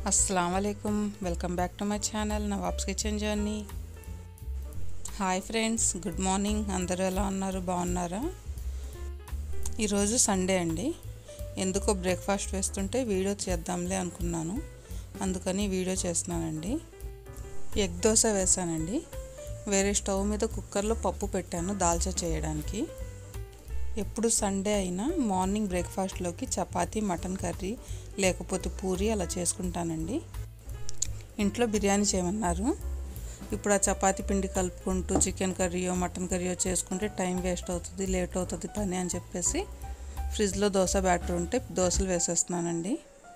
అస్సలం వాలేకుమ్ welcome back to my channel Nawabs kitchen journey hi friends good morning అందరూ ఎలా ఉన్నారు బాగున్నారా ఈరోజు సండే అండి ఎందుకో బ్రేక్ఫాస్ట్ వేస్తుంటే వీడియో చేద్దాంలే అనుకున్నాను అందుకని వీడియో చేస్తున్నానండి ఎగ్ దోశ వేసానండి వేరే స్టవ్ మీద కుక్కర్లో పప్పు పెట్టాను దాల్చా చేయడానికి ఎప్పుడు సండే అయినా మార్నింగ్ బ్రేక్ఫాస్ట్లోకి చపాతీ మటన్ కర్రీ లేకపోతే పూరి అలా చేసుకుంటానండి ఇంట్లో బిర్యానీ చేయమన్నారు ఇప్పుడు ఆ చపాతీ పిండి కలుపుకుంటూ చికెన్ కర్రీయో మటన్ కర్రీయో చేసుకుంటే టైం వేస్ట్ అవుతుంది లేట్ అవుతుంది పని అని చెప్పేసి ఫ్రిడ్జ్లో దోశ బ్యాటర్ ఉంటే దోశలు వేసేస్తున్నానండి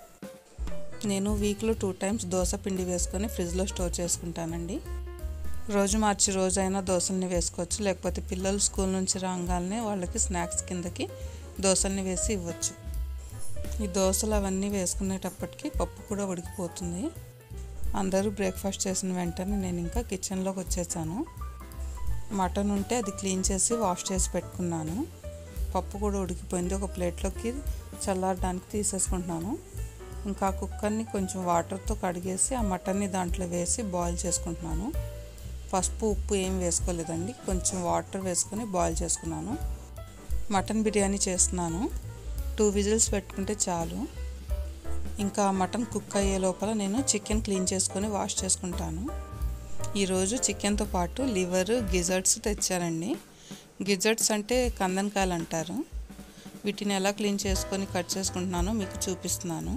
నేను వీక్లో టూ టైమ్స్ దోశ పిండి వేసుకొని ఫ్రిడ్జ్లో స్టోర్ చేసుకుంటానండి రోజు మార్చి రోజైనా దోశల్ని వేసుకోవచ్చు లేకపోతే పిల్లలు స్కూల్ నుంచి రాగానే వాళ్ళకి స్నాక్స్ కిందకి దోశల్ని వేసి ఇవ్వచ్చు ఈ దోశలు అవన్నీ వేసుకునేటప్పటికి పప్పు కూడా ఉడికిపోతుంది అందరూ బ్రేక్ఫాస్ట్ చేసిన వెంటనే నేను ఇంకా కిచెన్లోకి వచ్చేసాను మటన్ ఉంటే అది క్లీన్ చేసి వాష్ చేసి పెట్టుకున్నాను పప్పు కూడా ఉడికిపోయింది ఒక ప్లేట్లోకి చల్లారడానికి తీసేసుకుంటున్నాను ఇంకా కుక్కర్ని కొంచెం వాటర్తో కడిగేసి ఆ మటన్ని దాంట్లో వేసి బాయిల్ చేసుకుంటున్నాను పసుపు ఉప్పు ఏం వేసుకోలేదండి కొంచెం వాటర్ వేసుకొని బాయిల్ చేసుకున్నాను మటన్ బిర్యానీ చేస్తున్నాను టూ విజిల్స్ పెట్టుకుంటే చాలు ఇంకా మటన్ కుక్ అయ్యే లోపల నేను చికెన్ క్లీన్ చేసుకొని వాష్ చేసుకుంటాను ఈరోజు చికెన్తో పాటు లివర్ గిజర్ట్స్ తెచ్చారండి గిజర్ట్స్ అంటే కందనకాయలు అంటారు వీటిని ఎలా క్లీన్ చేసుకొని కట్ చేసుకుంటున్నానో మీకు చూపిస్తున్నాను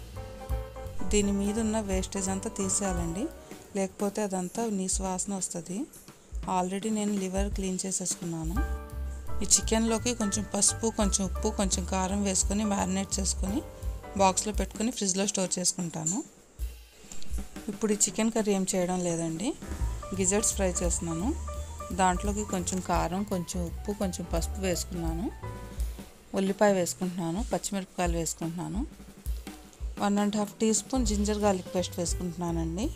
దీని మీద ఉన్న వేస్టేజ్ అంతా తీసేయాలండి లేకపోతే అదంతా నీసు వాసన వస్తుంది ఆల్రెడీ నేను లివర్ క్లీన్ చేసేసుకున్నాను ఈ చికెన్లోకి కొంచెం పసుపు కొంచెం ఉప్పు కొంచెం కారం వేసుకొని మ్యారినేట్ చేసుకొని బాక్స్లో పెట్టుకొని ఫ్రిడ్జ్లో స్టోర్ చేసుకుంటాను ఇప్పుడు ఈ చికెన్ కర్రీ ఏం చేయడం లేదండి గిజర్ట్స్ ఫ్రై చేస్తున్నాను దాంట్లోకి కొంచెం కారం కొంచెం ఉప్పు కొంచెం పసుపు వేసుకున్నాను ఉల్లిపాయ వేసుకుంటున్నాను పచ్చిమిరపకాయలు వేసుకుంటున్నాను one and half tea spoon ginger garlic paste వేసుకుంటున్నానండి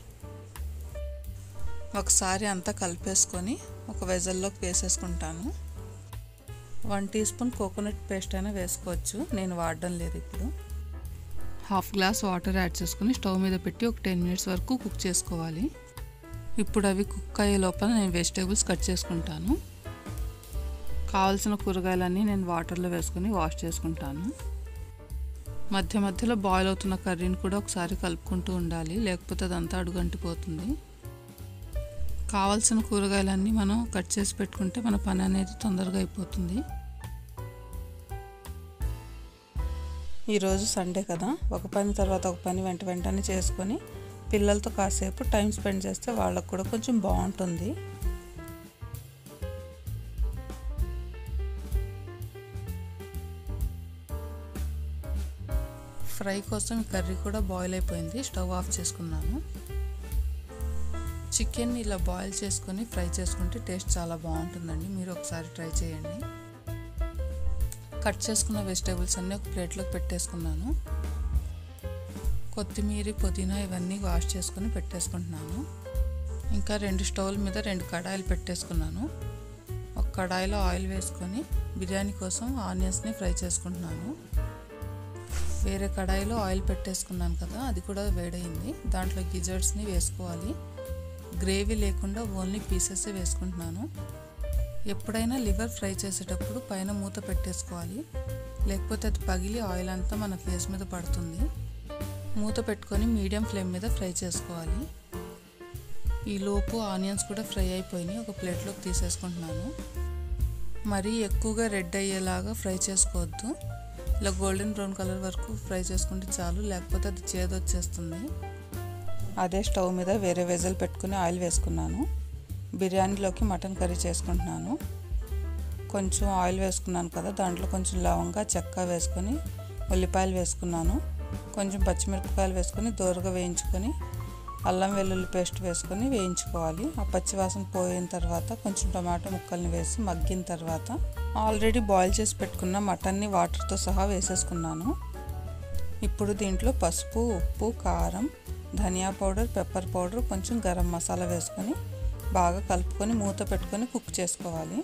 ఒకసారి అంతా కలిపేసుకొని ఒక వెజల్లోకి వేసేసుకుంటాను one tea spoon coconut paste అయినా వేసుకోవచ్చు నేను వాడడం లేదు ఇప్పుడు హాఫ్ గ్లాస్ వాటర్ యాడ్ చేసుకుని స్టవ్ మీద పెట్టి ఒక టెన్ మినిట్స్ వరకు కుక్ చేసుకోవాలి ఇప్పుడు అవి కుక్ అయ్యే లోపల నేను వెజిటేబుల్స్ కట్ చేసుకుంటాను కావాల్సిన కూరగాయలన్నీ నేను వాటర్లో వేసుకొని వాష్ చేసుకుంటాను మధ్య మధ్యలో బాయిల్ అవుతున్న కర్రీని కూడా ఒకసారి కలుపుకుంటూ ఉండాలి లేకపోతే అదంతా అడుగంటిపోతుంది కావాల్సిన కూరగాయలన్నీ మనం కట్ చేసి పెట్టుకుంటే మన పని అనేది తొందరగా అయిపోతుంది ఈరోజు సండే కదా ఒక పని తర్వాత ఒక పని వెంట వెంటనే చేసుకొని పిల్లలతో కాసేపు టైం స్పెండ్ చేస్తే వాళ్ళకు కూడా కొంచెం బాగుంటుంది ఫ్రై కోసం కర్రీ కూడా బాయిల్ అయిపోయింది స్టవ్ ఆఫ్ చేసుకున్నాను చికెన్ ఇలా బాయిల్ చేసుకొని ఫ్రై చేసుకుంటే టేస్ట్ చాలా బాగుంటుందండి మీరు ఒకసారి ట్రై చేయండి కట్ చేసుకున్న వెజిటేబుల్స్ అన్నీ ఒక ప్లేట్లోకి పెట్టేసుకున్నాను కొత్తిమీర పుదీనా ఇవన్నీ వాష్ చేసుకొని పెట్టేసుకుంటున్నాను ఇంకా రెండు స్టవ్ల మీద రెండు కడాయిలు పెట్టేసుకున్నాను ఒక కడాయిలో ఆయిల్ వేసుకొని బిర్యానీ కోసం ఆనియన్స్ని ఫ్రై చేసుకుంటున్నాను వేరే కడాయిలో ఆయిల్ పెట్టేసుకున్నాను కదా అది కూడా వేడైంది దాంట్లో గిజర్ట్స్ని వేసుకోవాలి గ్రేవీ లేకుండా ఓన్లీ పీసెస్ వేసుకుంటున్నాను ఎప్పుడైనా లివర్ ఫ్రై చేసేటప్పుడు పైన మూత పెట్టేసుకోవాలి లేకపోతే అది పగిలి ఆయిల్ అంతా మన ఫేస్ మీద పడుతుంది మూత పెట్టుకొని మీడియం ఫ్లేమ్ మీద ఫ్రై చేసుకోవాలి ఈ లోపు ఆనియన్స్ కూడా ఫ్రై అయిపోయినాయి ఒక ప్లేట్లోకి తీసేసుకుంటున్నాను మరీ ఎక్కువగా రెడ్ అయ్యేలాగా ఫ్రై చేసుకోవద్దు ఇలా గోల్డెన్ బ్రౌన్ కలర్ వరకు ఫ్రై చేసుకుంటే చాలు లేకపోతే అది చేదొచ్చేస్తుంది అదే స్టవ్ మీద వేరే వెజల్ పెట్టుకుని ఆయిల్ వేసుకున్నాను బిర్యానీలోకి మటన్ కర్రీ చేసుకుంటున్నాను కొంచెం ఆయిల్ వేసుకున్నాను కదా దాంట్లో కొంచెం లవంగా చెక్క వేసుకొని ఉల్లిపాయలు వేసుకున్నాను కొంచెం పచ్చిమిరపకాయలు వేసుకొని దూరగా వేయించుకొని అల్లం వెల్లుల్లి పేస్ట్ వేసుకొని వేయించుకోవాలి ఆ పచ్చివాసన పోయిన తర్వాత కొంచెం టమాటో ముక్కల్ని వేసి మగ్గిన తర్వాత ఆల్రెడీ బాయిల్ చేసి పెట్టుకున్న మటన్ని వాటర్తో సహా వేసేసుకున్నాను ఇప్పుడు దీంట్లో పసుపు ఉప్పు కారం ధనియా పౌడర్ పెప్పర్ పౌడర్ కొంచెం గరం మసాలా వేసుకొని బాగా కలుపుకొని మూత పెట్టుకొని కుక్ చేసుకోవాలి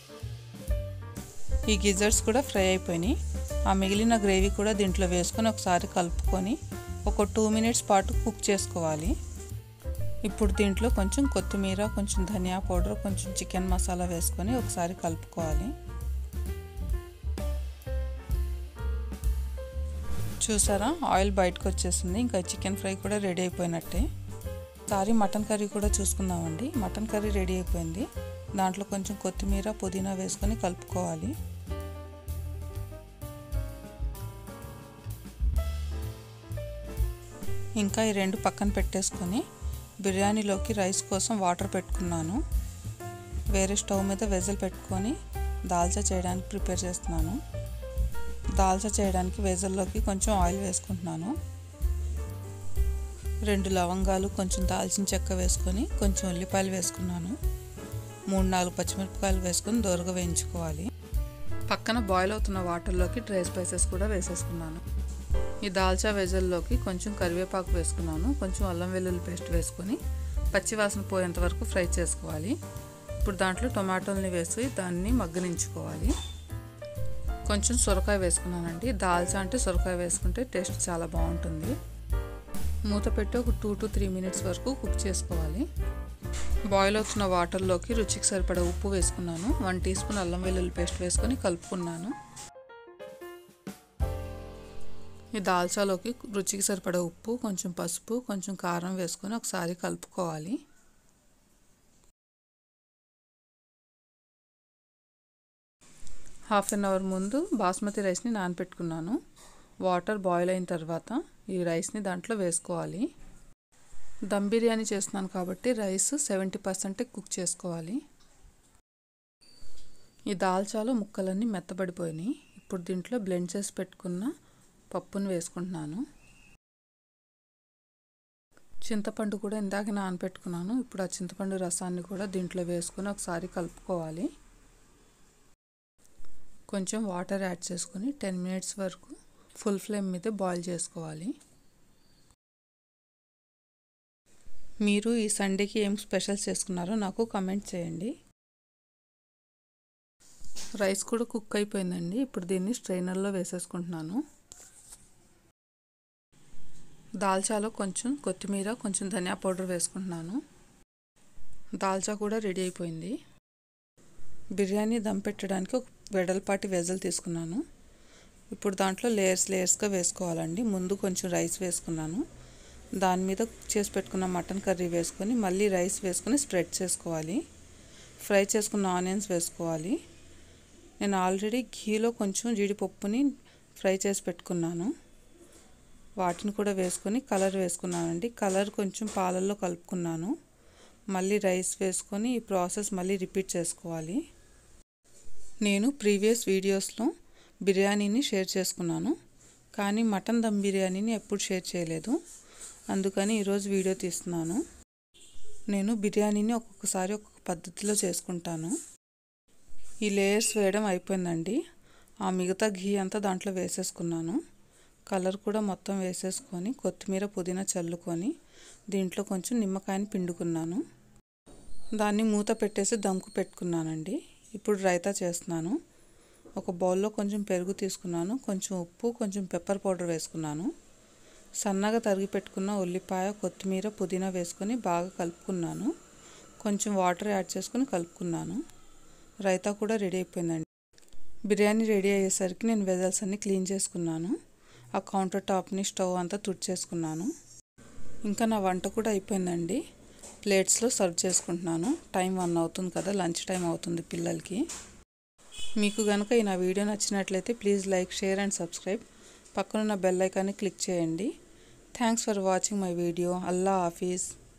ఈ గిజర్స్ కూడా ఫ్రై అయిపోయినాయి ఆ మిగిలిన గ్రేవీ కూడా దీంట్లో వేసుకొని ఒకసారి కలుపుకొని ఒక టూ మినిట్స్ పాటు కుక్ చేసుకోవాలి ఇప్పుడు దీంట్లో కొంచెం కొత్తిమీర కొంచెం ధనియా పౌడర్ కొంచెం చికెన్ మసాలా వేసుకొని ఒకసారి కలుపుకోవాలి చూసారా ఆయిల్ బయటకు వచ్చేసింది ఇంకా చికెన్ ఫ్రై కూడా రెడీ అయిపోయినట్టే సారీ మటన్ కర్రీ కూడా చూసుకుందామండి మటన్ కర్రీ రెడీ అయిపోయింది దాంట్లో కొంచెం కొత్తిమీర పుదీనా వేసుకొని కలుపుకోవాలి ఇంకా ఈ రెండు పక్కన పెట్టేసుకొని బిర్యానీలోకి రైస్ కోసం వాటర్ పెట్టుకున్నాను వేరే స్టవ్ మీద వెజల్ పెట్టుకొని దాల్చా చేయడానికి ప్రిపేర్ చేస్తున్నాను దాల్చా చేయడానికి వెజల్లోకి కొంచెం ఆయిల్ వేసుకుంటున్నాను రెండు లవంగాలు కొంచెం దాల్చిన చెక్క వేసుకొని కొంచెం ఉల్లిపాయలు వేసుకున్నాను మూడు నాలుగు పచ్చిమిరపకాయలు వేసుకొని దోరగా వేయించుకోవాలి పక్కన బాయిల్ అవుతున్న వాటర్లోకి డ్రై స్పైసెస్ కూడా వేసేసుకున్నాను ఈ దాల్చా వెజల్లోకి కొంచెం కరివేపాకు వేసుకున్నాను కొంచెం అల్లం వెల్లుల్లి పేస్ట్ వేసుకొని పచ్చివాసన పోయేంత వరకు ఫ్రై చేసుకోవాలి ఇప్పుడు దాంట్లో టొమాటోల్ని వేసి దాన్ని మగ్గనించుకోవాలి కొంచెం సొరకాయ వేసుకున్నానండి దాల్చా అంటే సొరకాయ వేసుకుంటే టేస్ట్ చాలా బాగుంటుంది మూత పెట్టి ఒక టూ టు త్రీ మినిట్స్ వరకు కుక్ చేసుకోవాలి బాయిల్ అవుతున్న వాటర్లోకి రుచికి సరిపడా ఉప్పు వేసుకున్నాను వన్ టీ స్పూన్ అల్లం వెల్లుల్లి పేస్ట్ వేసుకొని కలుపుకున్నాను ఈ దాల్చాలోకి రుచికి సరిపడా ఉప్పు కొంచెం పసుపు కొంచెం కారం వేసుకొని ఒకసారి కలుపుకోవాలి హాఫ్ అన్ అవర్ ముందు బాస్మతి రైస్ని నానపెట్టుకున్నాను వాటర్ బాయిల్ అయిన తర్వాత ఈ రైస్ని దాంట్లో వేసుకోవాలి దమ్ బిర్యానీ చేస్తున్నాను కాబట్టి రైస్ సెవెంటీ పర్సెంటే కుక్ చేసుకోవాలి ఈ దాల్చాలో ముక్కలన్నీ మెత్తబడిపోయినాయి ఇప్పుడు దీంట్లో బ్లెండ్ చేసి పెట్టుకున్న పప్పును వేసుకుంటున్నాను చింతపండు కూడా ఇందాక నానపెట్టుకున్నాను ఇప్పుడు ఆ చింతపండు రసాన్ని కూడా దీంట్లో వేసుకొని ఒకసారి కలుపుకోవాలి కొంచెం వాటర్ యాడ్ చేసుకొని టెన్ మినిట్స్ వరకు ఫుల్ ఫ్లేమ్ మీద బాయిల్ చేసుకోవాలి మీరు ఈ సండేకి ఏం స్పెషల్స్ చేసుకున్నారో నాకు కమెంట్ చేయండి రైస్ కూడా కుక్ అయిపోయిందండి ఇప్పుడు దీన్ని స్ట్రైనర్లో వేసేసుకుంటున్నాను దాల్చాలో కొంచెం కొత్తిమీర కొంచెం ధనియా పౌడర్ వేసుకుంటున్నాను దాల్చా కూడా రెడీ అయిపోయింది బిర్యానీ దమ్ పెట్టడానికి ఒక వెడల్పాటి వెజల్ తీసుకున్నాను ఇప్పుడు దాంట్లో లేయర్స్ లేయర్స్గా వేసుకోవాలండి ముందు కొంచెం రైస్ వేసుకున్నాను దాని మీద చేసి పెట్టుకున్న మటన్ కర్రీ వేసుకొని మళ్ళీ రైస్ వేసుకొని స్ప్రెడ్ చేసుకోవాలి ఫ్రై చేసుకున్న ఆనియన్స్ వేసుకోవాలి నేను ఆల్రెడీ ఘీలో కొంచెం జీడిపప్పుని ఫ్రై చేసి పెట్టుకున్నాను వాటిని కూడా వేసుకొని కలర్ వేసుకున్నానండి కలర్ కొంచెం పాలల్లో కలుపుకున్నాను మళ్ళీ రైస్ వేసుకొని ఈ ప్రాసెస్ మళ్ళీ రిపీట్ చేసుకోవాలి నేను ప్రీవియస్ వీడియోస్లో బిర్యానీని షేర్ చేసుకున్నాను కానీ మటన్ దమ్ బిర్యానీని ఎప్పుడు షేర్ చేయలేదు అందుకని ఈరోజు వీడియో తీస్తున్నాను నేను బిర్యానీని ఒక్కొక్కసారి ఒక్కొక్క పద్ధతిలో చేసుకుంటాను ఈ లేయర్స్ వేయడం అయిపోయిందండి ఆ మిగతా ఘీ అంతా దాంట్లో వేసేసుకున్నాను కలర్ కూడా మొత్తం వేసేసుకొని కొత్తిమీర పుదీనా చల్లుకొని దీంట్లో కొంచెం నిమ్మకాయని పిండుకున్నాను దాన్ని మూత పెట్టేసి దమ్కు పెట్టుకున్నానండి ఇప్పుడు రైతా చేస్తున్నాను ఒక బౌల్లో కొంచెం పెరుగు తీసుకున్నాను కొంచెం ఉప్పు కొంచెం పెప్పర్ పౌడర్ వేసుకున్నాను సన్నగా తరిగి పెట్టుకున్న ఉల్లిపాయ కొత్తిమీర పుదీనా వేసుకొని బాగా కలుపుకున్నాను కొంచెం వాటర్ యాడ్ చేసుకొని కలుపుకున్నాను రైతా కూడా రెడీ అయిపోయిందండి బిర్యానీ రెడీ అయ్యేసరికి నేను వెజల్స్ అన్ని క్లీన్ చేసుకున్నాను ఆ కౌంటర్ టాప్ని స్టవ్ అంతా తుడిచేసుకున్నాను ఇంకా నా వంట కూడా అయిపోయిందండి ప్లేట్స్లో సర్వ్ చేసుకుంటున్నాను టైం వన్ అవుతుంది కదా లంచ్ టైం అవుతుంది పిల్లలకి మీకు కనుక ఈ నా వీడియో నచ్చినట్లయితే please like share and subscribe పక్కనున్న బెల్ ఐకాన్ని క్లిక్ చేయండి thanks for watching my video అల్లా హాఫీజ్